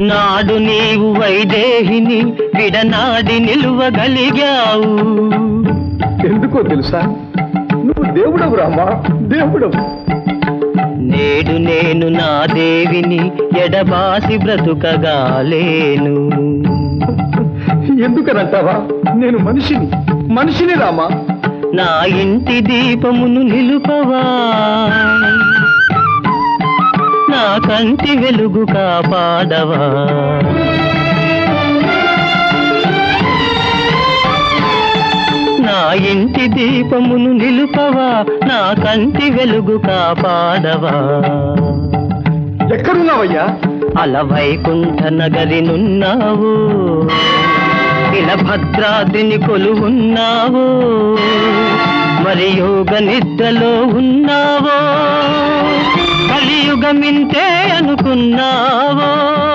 నాడు నీవు వైదేహిని విడనాడి నిలువగలిగావు ఎందుకో తెలుసా నువ్వు దేవుడవు రామా దేవుడవు నేడు నేను నా దేవిని ఎడబాసి బ్రతుకగాలేను ఎందుకనంటావా నేను మనిషిని మనిషిని రామా నా ఇంటి దీపమును నిలుపవా నా కంటి వెలుగు కాపాడవా నా ఇంటి దీపమును నిలుపవా నా కంటి వెలుగు కాపాడవా ఎక్కడున్నావయ్యా అల వైకుంఠ నగరినున్నావు ఇలా భద్రాద్రిని కొలువున్నావు మరి యోగ నిద్రలో ఉన్నావో కలియుగమింతే అనుకున్నావో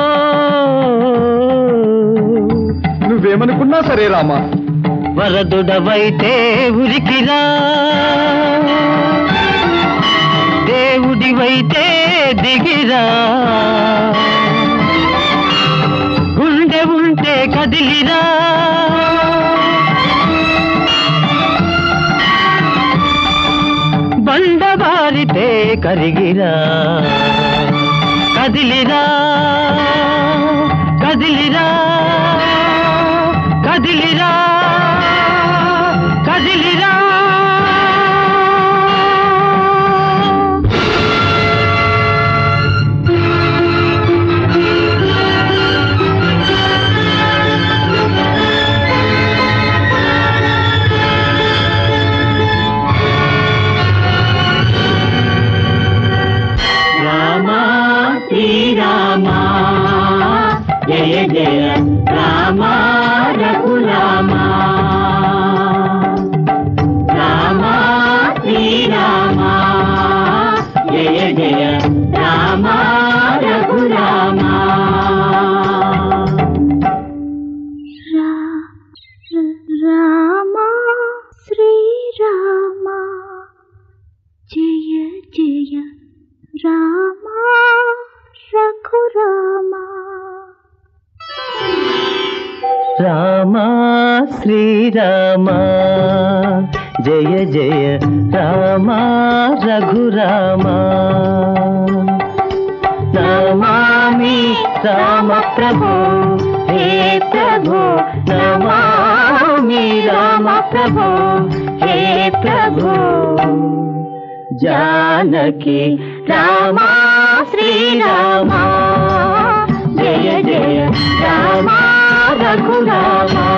నువ్వేమనుకున్నా సరే రామా వరదుడవైతే ఉరికిరా దేవుడివైతే దిగిరా గుండె ఉంటే కదిలిరా బండబారితే కరిగిరా కదిలిరా కదిలిరా కదిలిరా కదిలిరా రామా శ్రీరామా జయ జయ రామా రఘురామా రామా శ్రీరామా జయ జయ రామా రఘురామా రామ శ్రీరామ జయ జయ రామ రఘురామ రామా శ్రీరామా జయ జయ రామా రఘురామా నమామి రామ ప్రభు హే ప్రభు నమామి రామ ప్రభు హే ప్రభు జానకి రామా శ్రీరామా జయ జయ రామా రఘురామా